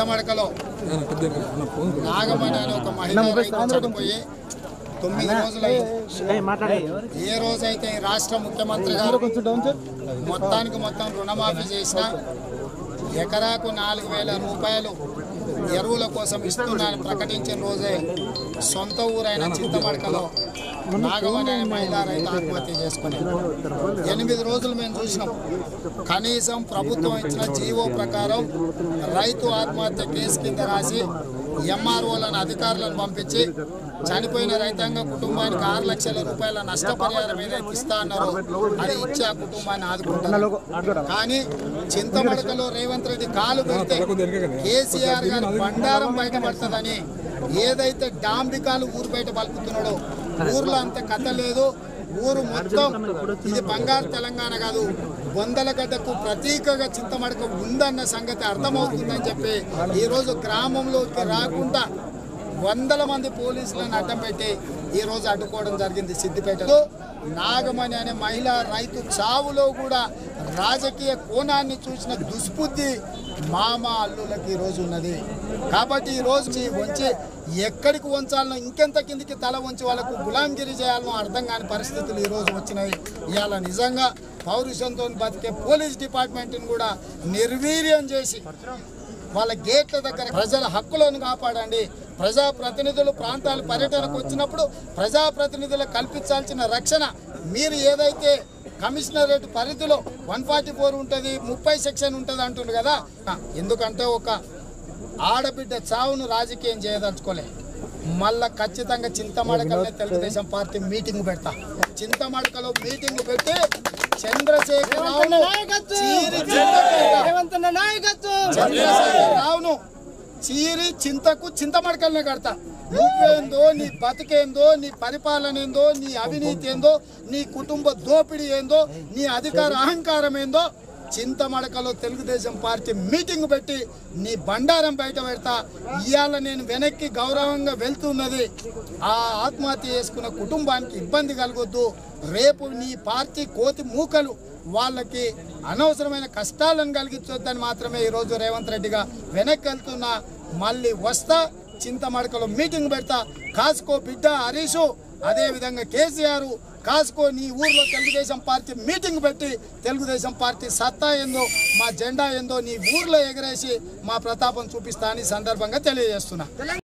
చింతమడకలో నాగమణి అనే ఒక మహిళ రైతు చనిపోయి తొమ్మిది రోజులైంది ఏ రోజైతే ఈ రాష్ట్ర ముఖ్యమంత్రి గారు మొత్తానికి మొత్తం రుణమాఫీ చేసిన ఎకరాకు నాలుగు వేల రూపాయలు ఎరువుల కోసం ఇస్తున్నానని ప్రకటించిన రోజే సొంత ఊరైన చింతమడకలో నాగమణి అనే మహిళా రైతు ఆత్మహత్య చేసుకుని ఎనిమిది రోజులు మేము చూసినాం కనీసం ప్రభుత్వం ఇచ్చిన జీవో ప్రకారం రైతు ఆత్మహత్య కేసు కింద రాసి ఎంఆర్ఓలను అధికారులను పంపించి చనిపోయిన రైతాంగ కుటుంబానికి ఆరు లక్షల రూపాయల నష్టపరిహారం ఏదైతే ఇస్తా అన్నారో అది ఇచ్చి ఆ కుటుంబాన్ని ఆదుకుంటారు కానీ చింతమడకలో రేవంత్ రెడ్డి కాలు పెడితే కేసీఆర్ గారి బండారం బయటపడుతుందని ఏదైతే డాంబికాలు ఊరు బయట పలుకుతున్నాడో ఊర్లో అంత కథ లేదు ఊరు మొత్తం ఇది బంగారు తెలంగాణ కాదు వందల గడ్డకు ప్రతీకగా చింతమడక ఉందన్న సంగతి అర్థమవుతుందని చెప్పి ఈరోజు గ్రామంలోకి రాకుండా వందల మంది పోలీసులను అడ్డం పెట్టి ఈ రోజు అడ్డుకోవడం జరిగింది సిద్దిపేటలో నాగమణి అనే మహిళ రైతు చావులో కూడా రాజకీయ కోణాన్ని చూసిన దుష్బుద్ధి మామ అల్లులకి ఈ రోజు ఉన్నది కాబట్టి ఈ రోజు ఈ వంచి ఎక్కడికి వంచాలనో ఇంకెంత కిందికి తల వంచి వాళ్ళకు గులాంగిరి చేయాలనో అర్థం కాని పరిస్థితులు ఈ రోజు వచ్చినాయి ఇవాళ నిజంగా పౌరుషంతో బతికే పోలీస్ డిపార్ట్మెంట్ని కూడా నిర్వీర్యం చేసి వాళ్ళ గేట్ల దగ్గర ప్రజల హక్కులను కాపాడండి ప్రజా ప్రతినిధులు ప్రాంతాల పర్యటనకు వచ్చినప్పుడు ప్రజా ప్రతినిధులకు కల్పించాల్సిన రక్షణ మీరు ఏదైతే కమిషనరేట్ పరిధిలో వన్ ఫార్టీ ఫోర్ ఉంటుంది ముప్పై సెక్షన్ ఉంటుంది అంటుంది కదా ఎందుకంటే ఒక ఆడబిడ్డ చావును రాజకీయం చేయదలుచుకోలే మళ్ళా ఖచ్చితంగా చింతమడకలనే తెలుగుదేశం పార్టీ మీటింగ్ పెడతా చింతమడకలో మీటింగ్ పెట్టి చంద్రశేఖర్ రావును చీరి చింతకెళ్తా. చంద్రశేఖర్ రావును చీరి చింతకు చింతమడకలనే కడతా నువ్వేందో నీ బతికేందో నీ పరిపాలన ఏందో నీ అవినీతి ఏందో నీ కుటుంబ దోపిడీ ఏందో నీ అధికార అహంకారం ఏందో చింతమడకలో తెలుగుదేశం పార్టీ మీటింగ్ పెట్టి నీ బండారం బయట పెడతా ఇవాళ నేను వెనక్కి గౌరవంగా వెళ్తున్నది ఆ ఆత్మహత్య చేసుకున్న కుటుంబానికి ఇబ్బంది కలగొద్దు రేపు నీ పార్టీ కోతి మూకలు వాళ్ళకి అనవసరమైన కష్టాలను కలిగించొద్దని మాత్రమే ఈరోజు రేవంత్ రెడ్డిగా వెనక్కి వెళ్తున్నా మళ్ళీ వస్తా చింతమడకలో మీటింగ్ పెడతా కాసుకో బిడ్డ హరీషు అదే విధంగా కేసీఆర్ కాసుకో నీ ఊర్లో తెలుగుదేశం పార్టీ మీటింగ్ పెట్టి తెలుగుదేశం పార్టీ సత్తా ఏందో మా జెండా ఏందో నీ ఊర్లో ఎగరేసి మా ప్రతాపం చూపిస్తా అని సందర్భంగా తెలియజేస్తున్నా